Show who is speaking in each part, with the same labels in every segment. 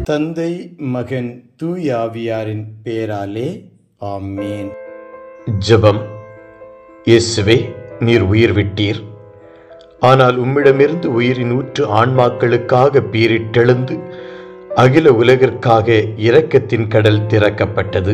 Speaker 1: தந்தை மகன் தூயாவியாரின் பெயராலே ஆமேன்
Speaker 2: ஜெபம் இயேசுவே நீர் உயிர் விட்டீர் ஆனால் உம்மிடமிருந்து உயிரின் ஊற்று ஆன்மாக்களுக்காக பீரிட்டெழுந்து அகில உலகிற்காக இரக்கத்தின் கடல் திறக்கப்பட்டது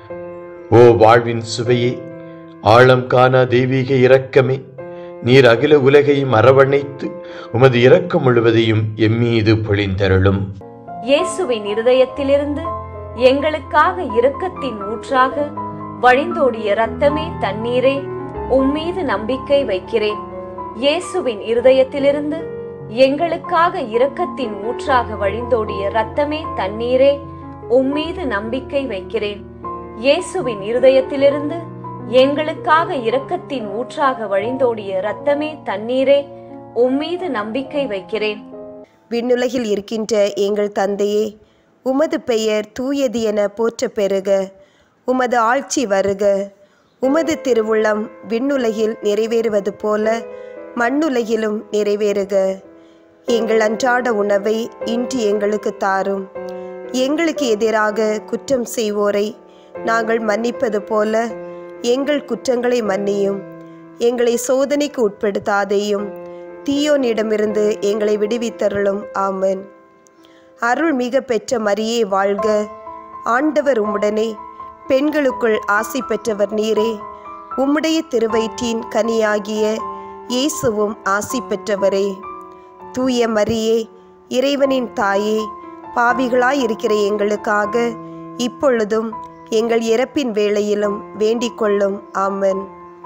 Speaker 2: ஓ வாழ்வின் சுவையே ஆழம் காணா தெய்வீக இரக்கமே நீர் அகில உலகையும் அரவணைத்து உமது இரக்கம் முழுவதையும் எம்மீது பொழிந்தருளும்
Speaker 3: இயேசுவின் இருதயத்திலிருந்து எங்களுக்காக இரக்கத்தின் ஊற்றாக வழிந்தோடிய இரத்தமே தண்ணீரே உம்மீது நம்பிக்கை வைக்கிறேன் இயேசுவின் இருதயத்திலிருந்து எங்களுக்காக இரக்கத்தின் ஊற்றாக வழிந்தோடிய இரத்தமே தண்ணீரே உம்மீது நம்பிக்கை வைக்கிறேன் இயேசுவின் இருதயத்திலிருந்து எங்களுக்காக இரக்கத்தின் ஊற்றாக வழிந்தோடிய இரத்தமே தண்ணீரே உம்மீது நம்பிக்கை வைக்கிறேன்
Speaker 4: விண்ணுலகில் இருக்கின்ற எங்கள் தந்தையே உமது பெயர் தூயது என போற்ற பெறுக உமது ஆட்சி வருக உமது திருவுள்ளம் விண்ணுலகில் நிறைவேறுவது போல மண்ணுலகிலும் நிறைவேறுக எங்கள் அன்றாட உணவை இன்று எங்களுக்கு தாரும் எங்களுக்கு எதிராக குற்றம் செய்வோரை நாங்கள் மன்னிப்பது போல எங்கள் குற்றங்களை மன்னியும் எங்களை சோதனைக்கு உட்படுத்தாதேயும் தீயோனிடமிருந்து எங்களை விடுவித்தருளும் ஆமென் அருள் மிக பெற்ற மரியே வாழ்க ஆண்டவர் உம்முடனே பெண்களுக்குள் ஆசி பெற்றவர் நீரே உம்முடைய திருவயிற்றின் கனியாகிய இயேசுவும் ஆசி பெற்றவரே தூய மரியே இறைவனின் தாயே பாவிகளாயிருக்கிற எங்களுக்காக இப்பொழுதும் எங்கள் இறப்பின் வேளையிலும் வேண்டிக் கொள்ளும் ஆமென்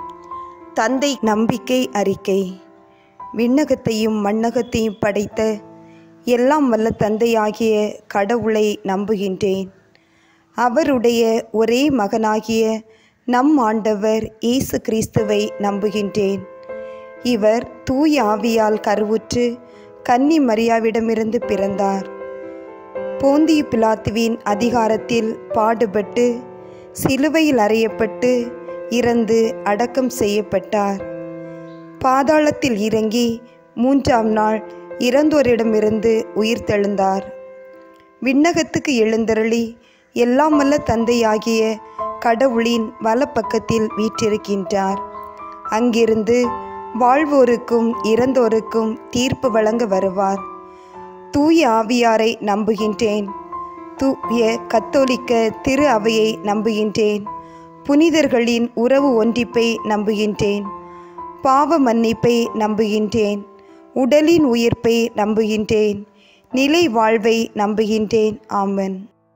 Speaker 4: தந்தை நம்பிக்கை அறிக்கை விண்ணகத்தையும் மண்ணகத்தையும் படைத்த எல்லாம் வல்ல தந்தையாகிய கடவுளை நம்புகின்றேன் அவருடைய ஒரே மகனாகிய நம் ஆண்டவர் இயேசு கிறிஸ்துவை நம்புகின்றேன் இவர் தூய ஆவியால் கருவுற்று கன்னி மரியாவிடமிருந்து பிறந்தார் போந்திய பிலாத்துவின் அதிகாரத்தில் பாடுபட்டு சிலுவையில் அறையப்பட்டு இறந்து அடக்கம் செய்யப்பட்டார் பாதாளத்தில் இறங்கி மூன்றாம் நாள் இறந்தோரிடமிருந்து உயிர் தெழுந்தார் விண்ணகத்துக்கு எழுந்தருளி எல்லாம் வல்ல தந்தையாகிய கடவுளின் வலப்பக்கத்தில் வீற்றிருக்கின்றார் அங்கிருந்து வாழ்வோருக்கும் இறந்தோருக்கும் தீர்ப்பு வழங்க வருவார் தூய ஆவியாரை நம்புகின்றேன் தூய கத்தோலிக்க திரு அவையை நம்புகின்றேன் புனிதர்களின் உறவு ஒன்றிப்பை நம்புகின்றேன் பாவ மன்னிப்பை நம்புகின்றேன் உடலின் உயிர்ப்பை நம்புகின்றேன் நிலை வாழ்வை நம்புகின்றேன் ஆமென்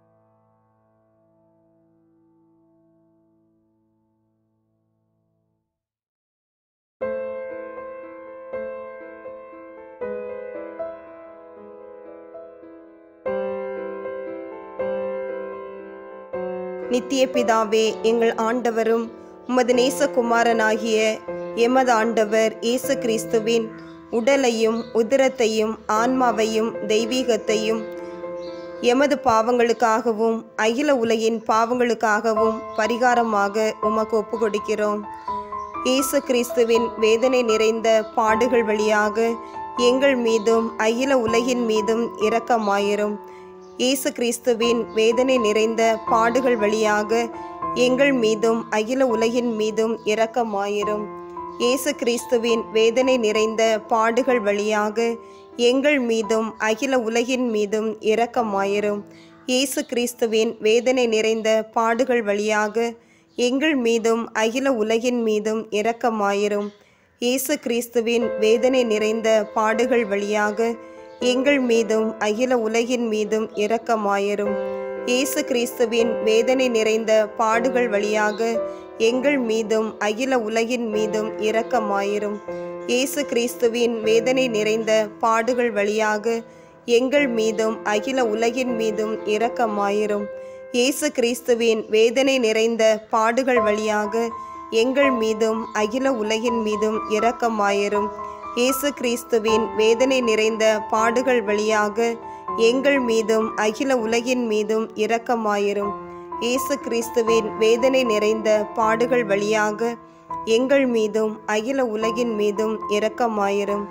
Speaker 4: நித்திய பிதாவே எங்கள் ஆண்டவரும் உமது நேசகுமாரனாகிய எமது ஆண்டவர் இயேசு கிறிஸ்துவின் உடலையும் உதிரத்தையும் ஆன்மாவையும் தெய்வீகத்தையும் எமது பாவங்களுக்காகவும் அகில உலகின் பாவங்களுக்காகவும் பரிகாரமாக உமக்கு ஒப்பு கொடுக்கிறோம் இயேசு கிறிஸ்துவின் வேதனை நிறைந்த பாடுகள் வழியாக எங்கள் மீதும் அகில உலகின் மீதும் இரக்கமாயிரும் இயேசு கிறிஸ்துவின் வேதனை நிறைந்த பாடுகள் வழியாக எங்கள் மீதும் அகில உலகின் மீதும் இரக்கமாயிரும் இயேசு கிறிஸ்துவின் வேதனை நிறைந்த பாடுகள் வழியாக எங்கள் மீதும் அகில உலகின் மீதும் இரக்கமாயிரும் இயேசு கிறிஸ்துவின் வேதனை நிறைந்த பாடுகள் வழியாக எங்கள் மீதும் அகில உலகின் மீதும் இரக்கமாயிரும் இயேசு கிறிஸ்துவின் வேதனை நிறைந்த பாடுகள் வழியாக எங்கள் மீதும் அகில உலகின் மீதும் இரக்கமாயிரும் இயேசு கிறிஸ்துவின் வேதனை நிறைந்த பாடுகள் வழியாக எங்கள் மீதும் அகில உலகின் மீதும் இரக்கமாயிரும் இயேசு கிறிஸ்துவின் வேதனை நிறைந்த பாடுகள் வழியாக எங்கள் மீதும் அகில உலகின் மீதும் இரக்கமாயிரும் இயேசு கிறிஸ்துவின் வேதனை நிறைந்த பாடுகள் வழியாக எங்கள் மீதும் அகில உலகின் மீதும் இரக்கமாயிரும் இயேசு கிறிஸ்துவின் வேதனை நிறைந்த பாடுகள் வழியாக எங்கள் மீதும் அகில உலகின் மீதும் இரக்கமாயிரும் இயேசு கிறிஸ்துவின் வேதனை நிறைந்த பாடுகள் வழியாக எங்கள் மீதும் அகில உலகின் மீதும் இரக்கமாயிரும்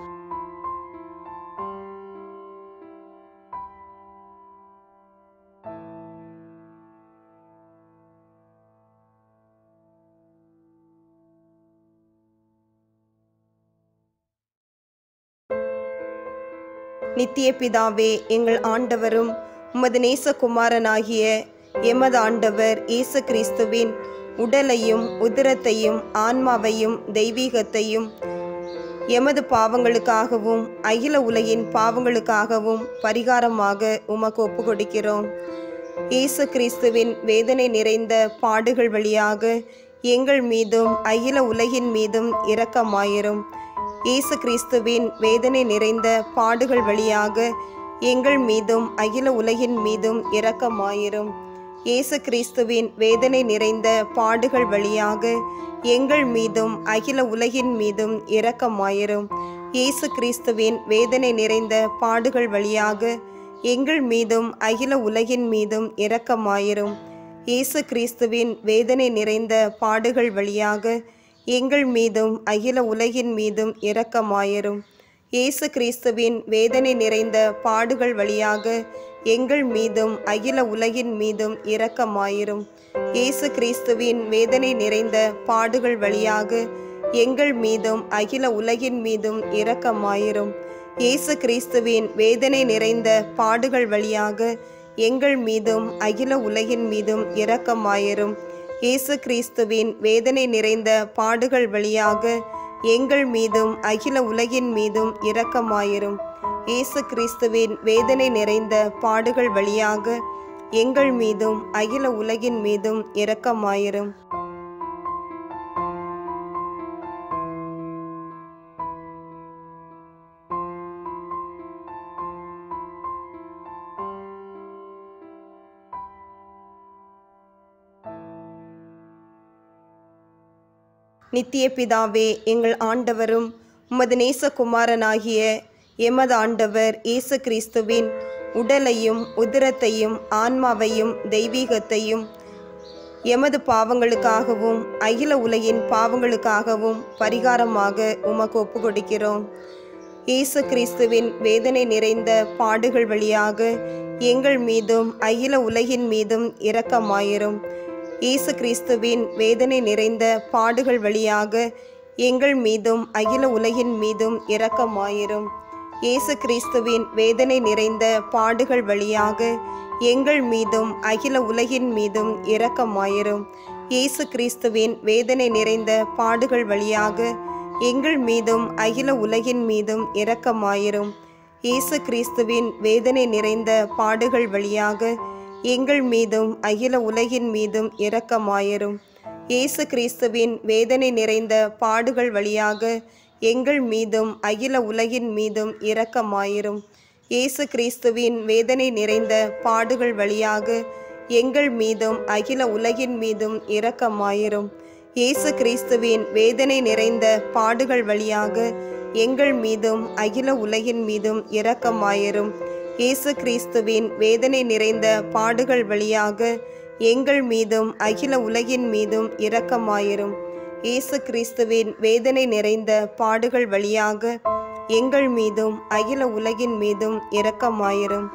Speaker 4: நித்திய பிதாவே எங்கள் ஆண்டவரும் உமது நேசகுமாரனாகிய எமது ஆண்டவர் இயேசு கிறிஸ்துவின் உடலையும் உதிரத்தையும் ஆன்மாவையும் தெய்வீகத்தையும் எமது பாவங்களுக்காகவும் அகில உலகின் பாவங்களுக்காகவும் பரிகாரமாக உமக்கு ஒப்பு கொடுக்கிறோம் இயேசு கிறிஸ்துவின் வேதனை நிறைந்த பாடுகள் வழியாக எங்கள் மீதும் அகில உலகின் மீதும் இரக்கமாயிரும் இயேசு கிறிஸ்துவின் வேதனை நிறைந்த பாடுகள் வழியாக எங்கள் மீதும் அகில உலகின் மீதும் இரக்கமாயிரும் இயேசு கிறிஸ்துவின் வேதனை நிறைந்த பாடுகள் வழியாக எங்கள் மீதும் அகில உலகின் மீதும் இரக்கமாயிரும் இயேசு கிறிஸ்துவின் வேதனை நிறைந்த பாடுகள் வழியாக எங்கள் மீதும் அகில உலகின் மீதும் இரக்கமாயிரும் இயேசு கிறிஸ்துவின் வேதனை நிறைந்த பாடுகள் வழியாக எங்கள் மீதும் அகில உலகின் மீதும் இரக்கமாயிரும் இயேசு கிறிஸ்துவின் வேதனை நிறைந்த பாடுகள் வழியாக எங்கள் மீதும் அகில உலகின் மீதும் இரக்கமாயிரும் இயேசு கிறிஸ்துவின் வேதனை நிறைந்த பாடுகள் வழியாக எங்கள் மீதும் அகில உலகின் மீதும் இரக்கமாயிரும் இயேசு கிறிஸ்துவின் வேதனை நிறைந்த பாடுகள் வழியாக எங்கள் மீதும் அகில உலகின் மீதும் இரக்கமாயிரும் இயேசு கிறிஸ்துவின் வேதனை நிறைந்த பாடுகள் வழியாக எங்கள் மீதும் அகில உலகின் மீதும் இரக்கமாயிரும் இயேசு கிறிஸ்துவின் வேதனை நிறைந்த பாடுகள் வழியாக எங்கள் மீதும் அகில உலகின் மீதும் இரக்கமாயிரும் நித்திய பிதாவே எங்கள் ஆண்டவரும் உமது நேசகுமாரனாகிய எமது ஆண்டவர் இயேசு கிறிஸ்துவின் உடலையும் உதிரத்தையும் ஆன்மாவையும் தெய்வீகத்தையும் எமது பாவங்களுக்காகவும் அகில உலகின் பாவங்களுக்காகவும் பரிகாரமாக உமக்கு ஒப்பு கொடுக்கிறோம் இயேசு கிறிஸ்துவின் வேதனை நிறைந்த பாடுகள் வழியாக எங்கள் மீதும் அகில உலகின் மீதும் இரக்கமாயிரும் இயேசு கிறிஸ்துவின் வேதனை நிறைந்த பாடுகள் வழியாக எங்கள் மீதும் அகில உலகின் மீதும் இரக்கமாயிரும் இயேசு கிறிஸ்துவின் வேதனை நிறைந்த பாடுகள் வழியாக எங்கள் மீதும் அகில உலகின் மீதும் இரக்கமாயிரும் இயேசு கிறிஸ்துவின் வேதனை நிறைந்த பாடுகள் வழியாக எங்கள் மீதும் அகில உலகின் மீதும் இரக்கமாயிரும் இயேசு கிறிஸ்துவின் வேதனை நிறைந்த பாடுகள் வழியாக எங்கள் மீதும் அகில உலகின் மீதும் இரக்கமாயிரும் இயேசு கிறிஸ்துவின் வேதனை நிறைந்த பாடுகள் வழியாக எங்கள் மீதும் அகில உலகின் மீதும் இரக்கமாயிரும் இயேசு கிறிஸ்துவின் வேதனை நிறைந்த பாடுகள் வழியாக எங்கள் மீதும் அகில உலகின் மீதும் இரக்கமாயிரும் இயேசு கிறிஸ்துவின் வேதனை நிறைந்த பாடுகள் வழியாக எங்கள் மீதும் அகில உலகின் மீதும் இரக்கமாயிரும் இயேசு கிறிஸ்துவின் வேதனை நிறைந்த பாடுகள் வழியாக எங்கள் மீதும் அகில உலகின் மீதும் இரக்கமாயிரும் இயேசு கிறிஸ்துவின் வேதனை நிறைந்த பாடுகள் வழியாக எங்கள் மீதும் அகில உலகின் மீதும் இரக்கமாயிரும்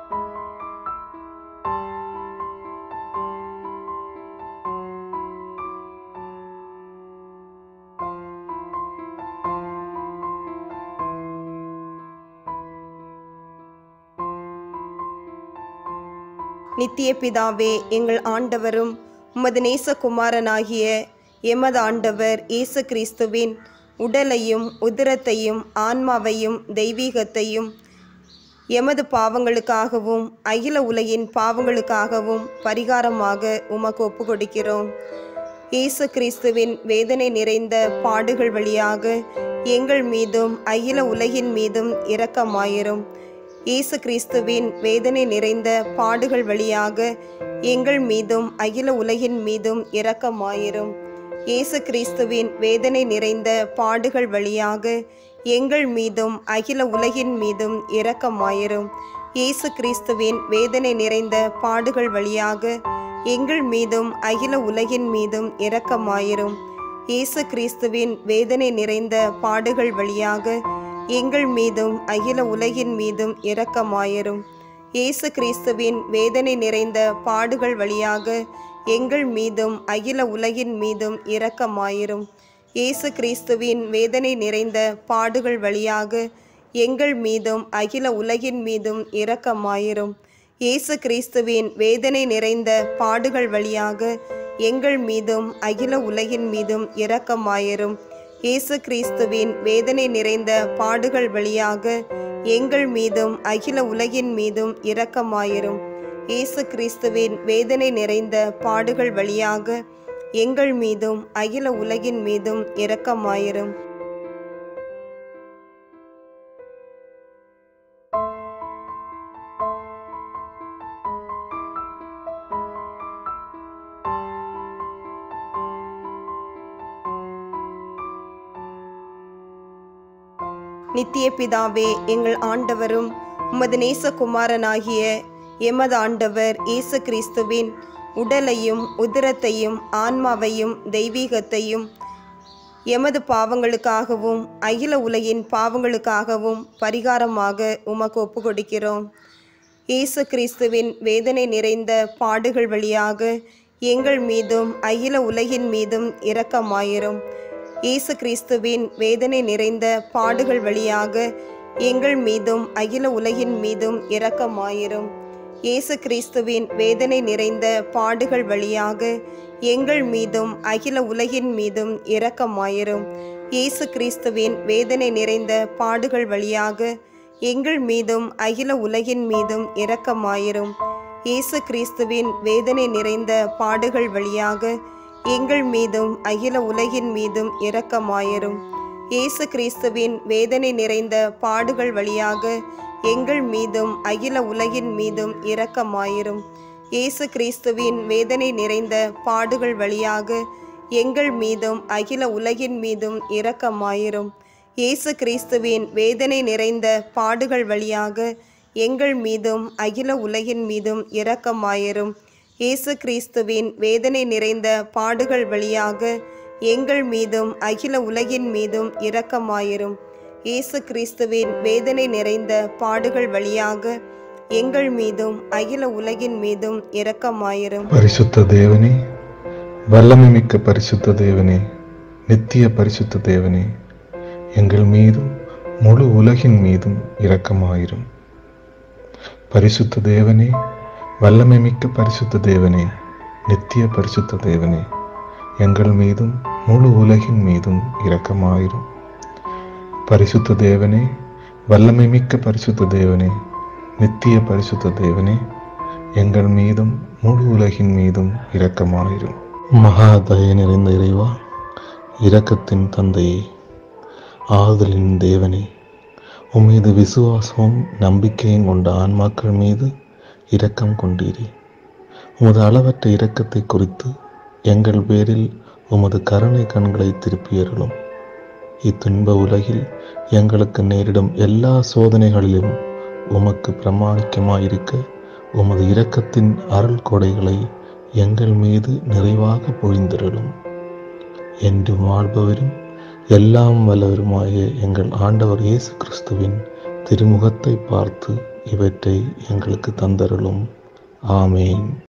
Speaker 4: நித்திய பிதாவே எங்கள் ஆண்டவரும் உமது நேசகுமாரனாகிய எமது ஆண்டவர் இயேசு கிறிஸ்துவின் உடலையும் உதிரத்தையும் ஆன்மாவையும் தெய்வீகத்தையும் எமது பாவங்களுக்காகவும் அகில உலகின் பாவங்களுக்காகவும் பரிகாரமாக உமக்கு ஒப்பு கொடுக்கிறோம் இயேசு கிறிஸ்துவின் வேதனை நிறைந்த பாடுகள் வழியாக எங்கள் மீதும் அகில உலகின் மீதும் இரக்கமாயிரும் இயேசு கிறிஸ்துவின் வேதனை நிறைந்த பாடுகள் வழியாக எங்கள் மீதும் அகில உலகின் மீதும் இரக்கமாயிரும் இயேசு கிறிஸ்துவின் வேதனை நிறைந்த பாடுகள் வழியாக எங்கள் மீதும் அகில உலகின் மீதும் இரக்கமாயிரும் இயேசு கிறிஸ்துவின் வேதனை நிறைந்த பாடுகள் வழியாக எங்கள் மீதும் அகில உலகின் மீதும் இரக்கமாயிரும் இயேசு கிறிஸ்துவின் வேதனை நிறைந்த பாடுகள் வழியாக எங்கள் மீதும் அகில உலகின் மீதும் இரக்கமாயிரும் இயேசு கிறிஸ்துவின் வேதனை நிறைந்த பாடுகள் வழியாக எங்கள் மீதும் அகில உலகின் மீதும் இரக்கமாயிரும் இயேசு கிறிஸ்துவின் வேதனை நிறைந்த பாடுகள் வழியாக எங்கள் மீதும் அகில உலகின் மீதும் இரக்கமாயிரும் இயேசு கிறிஸ்துவின் வேதனை நிறைந்த பாடுகள் வழியாக எங்கள் மீதும் அகில உலகின் மீதும் இரக்கமாயிரும் இயேசு கிறிஸ்துவின் வேதனை நிறைந்த பாடுகள் வழியாக எங்கள் மீதும் அகில உலகின் மீதும் இரக்கமாயிரும் இயேசு கிறிஸ்துவின் வேதனை நிறைந்த பாடுகள் வழியாக எங்கள் மீதும் அகில உலகின் மீதும் இரக்கமாயிரும் நித்திய பிதாவே எங்கள் ஆண்டவரும் உமது நேசகுமாரனாகிய எமது ஆண்டவர் இயேசு கிறிஸ்துவின் உடலையும் உதிரத்தையும் ஆன்மாவையும் தெய்வீகத்தையும் எமது பாவங்களுக்காகவும் அகில உலகின் பாவங்களுக்காகவும் பரிகாரமாக உமக்கு ஒப்புக்கொடுக்கிறோம் இயேசு கிறிஸ்துவின் வேதனை நிறைந்த பாடுகள் வழியாக எங்கள் மீதும் அகில உலகின் மீதும் இரக்கமாயிரும் இயேசு கிறிஸ்துவின் வேதனை நிறைந்த பாடுகள் வழியாக எங்கள் மீதும் அகில உலகின் மீதும் இரக்கமாயிரும் இயேசு கிறிஸ்துவின் வேதனை நிறைந்த பாடுகள் வழியாக எங்கள் மீதும் அகில உலகின் மீதும் இரக்கமாயிரும் இயேசு கிறிஸ்துவின் வேதனை நிறைந்த பாடுகள் வழியாக எங்கள் மீதும் அகில உலகின் மீதும் இரக்கமாயிரும் இயேசு கிறிஸ்துவின் வேதனை நிறைந்த பாடுகள் வழியாக எங்கள் மீதும் அகில உலகின் மீதும் இரக்கமாயிரும் இயேசு கிறிஸ்துவின் வேதனை நிறைந்த பாடுகள் வழியாக எங்கள் மீதும் அகில உலகின் மீதும் இரக்கமாயிரும் இயேசு கிறிஸ்துவின் வேதனை நிறைந்த பாடுகள் வழியாக எங்கள் மீதும் அகில உலகின் மீதும் இரக்கமாயிரும் இயேசு கிறிஸ்துவின் வேதனை நிறைந்த பாடுகள் வழியாக எங்கள் மீதும் அகில உலகின் மீதும் இரக்கமாயிரும் இயேசு கிறிஸ்துவின் வேதனை நிறைந்த பாடுகள் வழியாக எங்கள் மீதும் அகில உலகின் மீதும் இரக்கமாயிரும் இயேசு கிறிஸ்துவின் வேதனை நிறைந்த பாடுகள் வழியாக எங்கள் மீதும் அகில உலகின் மீதும் இரக்கமாயிரும்
Speaker 5: பரிசுத்த தேவனே வல்லமை மிக்க பரிசுத்த தேவனே நித்திய பரிசுத்த தேவனே எங்கள் மீதும் முழு உலகின் மீதும் இரக்கமாயிரும் பரிசுத்த தேவனே வல்லமை மிக்க பரிசுத்த தேவனே நித்திய பரிசுத்த தேவனே எங்கள் மீதும் முழு உலகின் மீதும் இரக்கமாயிரும் பரிசுத்த தேவனே வல்லமை மிக்க பரிசுத்த தேவனே நித்திய பரிசுத்த தேவனே எங்கள் மீதும் முழு உலகின் மீதும் இரக்கமாயிரும் மகா தய நிறைந்த இறைவா இரக்கத்தின் தந்தையே ஆறுதலின் தேவனே உம்மீது விசுவாசமும் நம்பிக்கையும் கொண்ட ஆன்மாக்கள் மீது இரக்கம் கொண்டீரே உமது அளவற்ற இரக்கத்தை குறித்து எங்கள் பேரில் உமது கருணை கண்களை திருப்பியருளும் இத்துன்ப உலகில் எங்களுக்கு நேரிடும் எல்லா சோதனைகளிலும் உமக்கு பிரமாணிக்கமாயிருக்க உமது இரக்கத்தின் அருள் கொடைகளை எங்கள் மீது நிறைவாக பொழிந்தருளும் என்று வாழ்பவரும் எல்லாம் வல்லவருமாய எங்கள் ஆண்டவர் இயேசு கிறிஸ்துவின் திருமுகத்தை பார்த்து இவற்றை எங்களுக்கு தந்தருளும் ஆமேன்